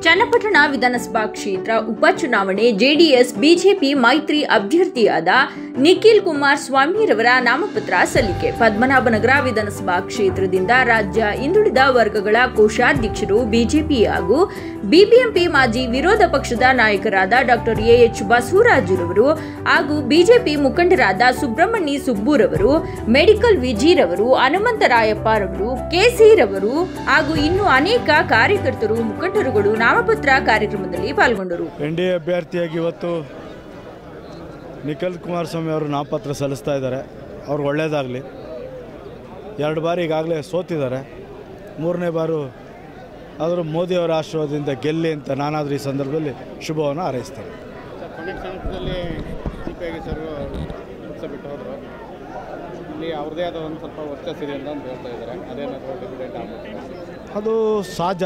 ಚನ್ನಪಟ್ಟಣ ವಿಧಾನಸಭಾ ಕ್ಷೇತ್ರ ಉಪಚುನಾವಣೆ ಜೆಡಿಎಸ್ ಬಿಜೆಪಿ ಮೈತ್ರಿ ಅಭ್ಯರ್ಥಿಯಾದ ನಿಖಿಲ್ ಕುಮಾರ್ ಸ್ವಾಮಿರವರ ನಾಮಪತ್ರ ಸಲ್ಲಿಕೆ ಪದ್ಮನಾಭನಗರ ವಿಧಾನಸಭಾ ಕ್ಷೇತ್ರದಿಂದ ರಾಜ್ಯ ಹಿಂದುಳಿದ ವರ್ಗಗಳ ಕೋಶಾಧ್ಯಕ್ಷರು ಬಿಜೆಪಿ ಹಾಗೂ ಬಿಬಿಎಂಪಿ ಮಾಜಿ ವಿರೋಧ ಪಕ್ಷದ ನಾಯಕರಾದ ಡಾಕ್ಟರ್ ಎಎಚ್ ಬಸವರಾಜುರವರು ಹಾಗೂ ಬಿಜೆಪಿ ಮುಖಂಡರಾದ ಸುಬ್ರಹ್ಮಣಿ ಸುಬ್ಬುರವರು ಮೆಡಿಕಲ್ ವಿಜಿರವರು ಹನುಮಂತರಾಯಪ್ಪರವರು ಕೆಸಿರವರು ಹಾಗೂ ಇನ್ನು ಅನೇಕ ಕಾರ್ಯಕರ್ತರು ಮುಖಂಡರುಗಳು ನಾಮಪತ್ರ ಕಾರ್ಯಕ್ರಮದಲ್ಲಿ ಪಾಲ್ಗೊಂಡರು ಎನ್ ಡಿ ಎ ಅಭ್ಯರ್ಥಿಯಾಗಿ ಇವತ್ತು ನಿಖಿಲ್ ಕುಮಾರಸ್ವಾಮಿ ಅವರು ನಾಮಪತ್ರ ಸಲ್ಲಿಸ್ತಾ ಇದ್ದಾರೆ ಅವ್ರಿಗೆ ಒಳ್ಳೆಯದಾಗಲಿ ಎರಡು ಬಾರಿ ಈಗಾಗಲೇ ಸೋತಿದ್ದಾರೆ ಮೂರನೇ ಬಾರು ಆದರೂ ಮೋದಿಯವರ ಆಶೀರ್ವಾದದಿಂದ ಗೆಲ್ಲಿ ಅಂತ ನಾನಾದರೂ ಈ ಸಂದರ್ಭದಲ್ಲಿ ಶುಭವನ್ನು ಹಾರೈಸ್ತೇನೆ ಸರ್ ಕೊನೆ ಕ್ಷಣದಲ್ಲಿ ಸಿ ಪಿ ಆಗಿ ಸರ್ ಪಕ್ಷ ಬಿಟ್ಟು ಹೋದರು ಇಲ್ಲಿ ಅವ್ರದ್ದೇ ಆದ ಒಂದು ಸ್ವಲ್ಪ ವರ್ಚಸ್ಸಿದೆ ಅಂತ ಅಂತ ಹೇಳ್ತಾ ಇದ್ದಾರೆ ಅದೇನಾದರೂ ಡಿಫಿಡೆಂಟ್ ಆಗ್ಬೋದು ಅದು ಸಹಜ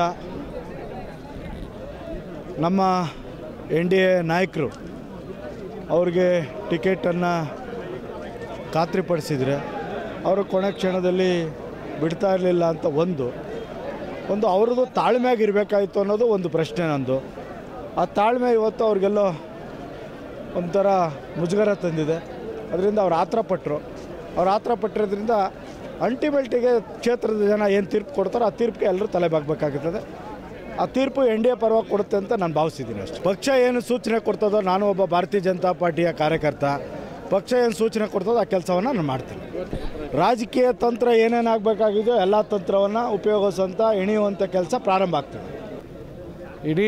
ನಮ್ಮ ಎನ್ ಡಿ ಎ ನಾಯಕರು ಅವ್ರಿಗೆ ಟಿಕೆಟನ್ನು ಖಾತ್ರಿಪಡಿಸಿದರೆ ಅವರು ಕೊನೆ ಕ್ಷಣದಲ್ಲಿ ಬಿಡ್ತಾ ಇರಲಿಲ್ಲ ಅಂತ ಒಂದು ಒಂದು ಅವ್ರದ್ದು ತಾಳ್ಮೆಯಾಗಿರಬೇಕಾಯಿತು ಅನ್ನೋದು ಒಂದು ಪ್ರಶ್ನೆ ನಂದು ಆ ತಾಳ್ಮೆ ಇವತ್ತು ಅವ್ರಿಗೆಲ್ಲೋ ಒಂಥರ ಮುಜುಗರ ತಂದಿದೆ ಅದರಿಂದ ಅವ್ರು ಆತ್ರ ಪಟ್ಟರು ಅವ್ರು ಆತ್ರ ಪಟ್ಟಿರೋದ್ರಿಂದ ಅಲ್ಟಿಮೇಟಿಗೆ ಕ್ಷೇತ್ರದ ಜನ ಏನು ತೀರ್ಪು ಕೊಡ್ತಾರೋ ಆ ತೀರ್ಪಿಗೆ ಎಲ್ಲರೂ ತಲೆ ಬಾಗಬೇಕಾಗುತ್ತದೆ ಆ ತೀರ್ಪು ಎನ್ ಡಿ ಎ ಪರವಾಗಿ ಕೊಡುತ್ತೆ ಅಂತ ನಾನು ಭಾವಿಸಿದ್ದೀನಿ ಅಷ್ಟೇ ಪಕ್ಷ ಏನು ಸೂಚನೆ ಕೊಡ್ತದೋ ನಾನು ಒಬ್ಬ ಭಾರತೀಯ ಜನತಾ ಪಾರ್ಟಿಯ ಕಾರ್ಯಕರ್ತ ಪಕ್ಷ ಏನು ಸೂಚನೆ ಕೊಡ್ತದೋ ಆ ಕೆಲಸವನ್ನು ನಾನು ಮಾಡ್ತೀನಿ ರಾಜಕೀಯ ತಂತ್ರ ಏನೇನು ಆಗಬೇಕಾಗಿದೆಯೋ ಎಲ್ಲ ತಂತ್ರವನ್ನು ಉಪಯೋಗಿಸುವಂಥ ಎಣಿಯುವಂಥ ಕೆಲಸ ಪ್ರಾರಂಭ ಆಗ್ತದೆ ಇಡೀ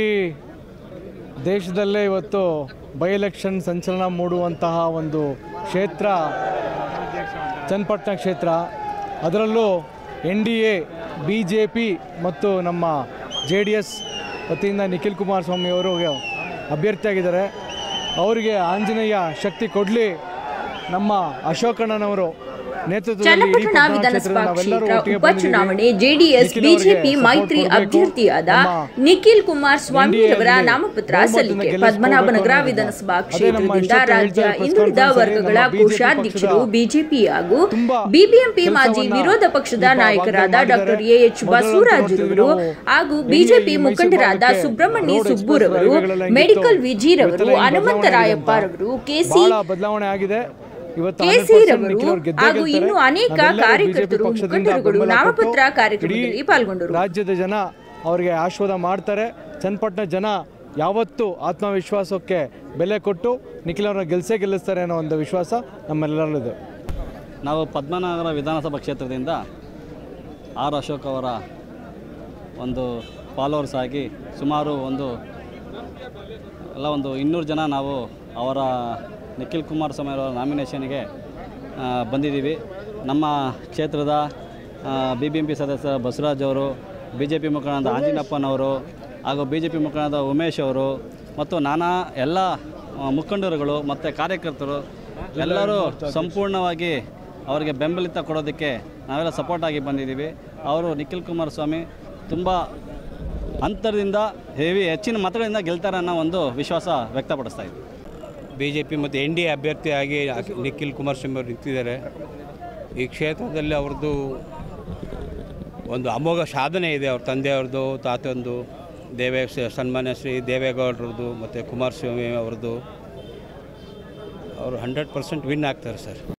ದೇಶದಲ್ಲೇ ಇವತ್ತು ಬೈ ಎಲೆಕ್ಷನ್ ಸಂಚಲನ ಮೂಡುವಂತಹ ಒಂದು ಕ್ಷೇತ್ರ ಚನ್ನಪಟ್ಟಣ ಕ್ಷೇತ್ರ ಅದರಲ್ಲೂ N D A B J P ಮತ್ತು ನಮ್ಮ ಜೆ ಡಿ ಎಸ್ ವತಿಯಿಂದ ನಿಖಿಲ್ ಕುಮಾರಸ್ವಾಮಿ ಅವರು ಅಭ್ಯರ್ಥಿಯಾಗಿದ್ದಾರೆ ಅವರಿಗೆ ಆಂಜನೇಯ ಶಕ್ತಿ ಕೊಡಲಿ ನಮ್ಮ ಅಶೋಕಣ್ಣನವರು ನೇತೃತ್ವದಲ್ಲಿ ಇಡೀ ಚನ್ನಪಟ್ಟಣ ಪಟ್ಟಣ ವಿಧಾನಸಭಾ ಕ್ಷೇತ್ರದ ನಾವೆಲ್ಲರೂ ಕ್ಷೇತ್ರ ಒಟ್ಟಿಗೆ ಉಪಚುನಾವಣೆ ಬಂದಿದ್ದೀವಿ. ಜೆಡಿಎಸ್ ನಿಖಿಲ್ ಅವರಿಗೆ ಬಿಜೆಪಿ support ಮೈತ್ರಿ ಕೊಡ್ಬೇಕು. ಅಭ್ಯರ್ಥಿಯಾದ ನಮ್ಮ ನಿಖಿಲ್ ಕುಮಾರ್ ಸ್ವಾಮಿರವರ NDA ಯಲ್ಲಿ ನಾಮಪತ್ರ ಬಹುಮತದಿಂದ ಸಲ್ಲಿಕೆ ಗೆಲ್ಲಿಸ್ಕೊಳ್ಬೇಕು ಪದ್ಮನಾಭನಗರ ಅನ್ನೋದು. ವಿಧಾನಸಾ ಅದೇ ನಮ್ಮ ಕ್ಷೇತ್ರದಿಂದ ಇಷ್ಟೊತ್ತು ರಾಜ್ಯ ಹೇಳ್ತಾ ಇರೋ ಹಿಂದುಳಿದ press ವರ್ಗಗಳ conference ಅಲ್ಲಿ ನಮ್ಮ ಕೋಶಾಧ್ಯಕ್ಷರು BJP ಬಿಜೆಪಿ ಹಾಗೂ ತುಂಬಾ ಬಿಬಿಎಂಪಿ ಮಾಜಿ ಕೆಲಸವನ್ನ ವಿರೋಧ ಪಕ್ಷದ ಈ ನಾಯಕರಾದ ಭಾಗದಲ್ಲಿ ಡಾಕ್ಟರ್ ಮಾಡಿದ್ದಾರೆ. ಎಎಚ್ ಮೊದಲು ಬಸವರಾಜುರವರು ನೋಡ್ತಿದ್ವಿ ನಾವು ಹಾಗೂ ಎಲ್ಲಿ ಬಿಜೆಪಿ ಈ ಮೈಸೂರು ಮುಖಂಡರಾದ ಭಾಗಕ್ಕೆ ಸುಬ್ರಹ್ಮಣ್ಯ ರೋಡ್ ಸುಬ್ಬುರವರು ಎಕ್ಸ್ಪ್ರೆಸ್ ರೈಲ್ವೆಗಳೆಲ್ಲ ಹೆಂಗಿತ್ತು? ಮೆಡಿಕಲ್ ವಿಜಿರವರು ಇವತ್ತೆಲ್ಲ ಈ ಬದಲಾವಣೆ ಹನುಮಂತರಾಯಪ್ಪರವರು ಆಗಿದೆ ಅಂತ. ಕೆಸಿ ಬಹಳ ಬದಲಾವಣೆ ಆಗಿದೆ ಇವತ್ತು ಕೆಸಿ 100% ರವರು ನಿಖಿಲ್ ಅವ್ರು ಗೆದ್ದೇ ಹಾಗೂ ಗೆಲ್ತಾರೆ. ಇನ್ನು ಅನೇಕ ನಾವೆಲ್ಲರೂ ಕಾರ್ಯಕರ್ತರು, BJP ಪಕ್ಷದಿಂದ ಮುಖಂಡರುಗಳು ಬೆಂಬಲ ನಾಮಪತ್ರ ಕೊಟ್ಟು ಕಾರ್ಯಕ್ರಮದಲ್ಲಿ ಇಡೀ ಪಾಲ್ಗೊಂಡರು. ರಾಜ್ಯದ ಜನ ಅವರಿಗೆ ಆಶೀರ್ವಾದ ಮಾಡ್ತಾರೆ ಚನ್ನಪಟ್ಟಣ ಜನ ಯಾವತ್ತೂ ಆತ್ಮವಿಶ್ವಾಸಕ್ಕೆ ಬೆಲೆ ಕೊಟ್ಟು ನಿಖಿಲ್ ಅವರನ್ನ ಗೆಲ್ಸೇ ಗೆಲ್ಲಿಸ್ತಾರೆ ಅನ್ನೋ ಒಂದು ವಿಶ್ವಾಸ ನಮ್ಮೆಲ್ಲರಲ್ಲಿದೆ ನಾವು ಪದ್ಮನಗರ ವಿಧಾನಸಭಾ ಕ್ಷೇತ್ರದಿಂದ ಆರ್ ಅಶೋಕ್ ಅವರ ಒಂದು ಫಾಲೋವರ್ಸ್ ಆಗಿ ಸುಮಾರು ಒಂದು ಎಲ್ಲ ಒಂದು ಇನ್ನೂರು ಜನ ನಾವು ಅವರ ನಿಖಿಲ್ ಕುಮಾರಸ್ವಾಮಿ ಅವರ ನಾಮಿನೇಷನ್ಗೆ ಆ, ಬಂದಿದ್ದೀವಿ ನಮ್ಮ ಕ್ಷೇತ್ರದ ಬಿ ಬಿ ಎಂ ಪಿ ಸದಸ್ಯ ಬಸವರಾಜ್ ಅವರು ಬಿ ಜೆ ಪಿ ಮುಖಂಡರಾದ ಆಂಜಿನಪ್ಪನವರು ಹಾಗೂ ಬಿ ಜೆ ಪಿ ಮುಖಂಡರಾದ ಉಮೇಶ್ ಅವರು ಮತ್ತು ನಾನಾ ಎಲ್ಲ ಆ, ಮುಖಂಡರುಗಳು ಮತ್ತು ಕಾರ್ಯಕರ್ತರು ಎಲ್ಲರೂ ಸಂಪೂರ್ಣವಾಗಿ ಅವರಿಗೆ ಬೆಂಬಲಿತ ಕೊಡೋದಕ್ಕೆ ನಾವೆಲ್ಲ ಸಪೋರ್ಟ್ ಆಗಿ ಬಂದಿದ್ದೀವಿ ಅವರು ನಿಖಿಲ್ ಕುಮಾರಸ್ವಾಮಿ ತುಂಬ ಅಂತರದಿಂದ ಹೆವಿ ಹೆಚ್ಚಿನ ಮತಗಳಿಂದ ಗೆಲ್ತಾರೆ ಅನ್ನೋ ಒಂದು ವಿಶ್ವಾಸ ವ್ಯಕ್ತಪಡಿಸ್ತಾ ಇದ್ದೀವಿ ಬಿ ಜೆ ಪಿ ಮತ್ತು ಎನ್ ಡಿ ಎ ಅಭ್ಯರ್ಥಿಯಾಗಿ ಅಖಿ- ನಿಖಿಲ್ ಕುಮಾರಸ್ವಾಮಿ ಅವರು ನಿಂತಿದ್ದಾರೆ ಈ ಕ್ಷೇತ್ರದಲ್ಲಿ ಅವ್ರದ್ದು ಒಂದು ಅಮೋಘ ಸಾಧನೆ ಇದೆ ಅವ್ರ ತಂದೆಯವ್ರದ್ದು ತಾತಂದು ದೇವೇ ಸನ್ಮಾನ್ಯ ಶ್ರೀ ದೇವೇಗೌಡರದ್ದು ಮತ್ತು ಕುಮಾರಸ್ವಾಮಿ ಅವ್ರದ್ದು ಅವರು ಹಂಡ್ರೆಡ್ ಪರ್ಸೆಂಟ್ ವಿನ್ ಆಗ್ತಾರೆ ಸರ್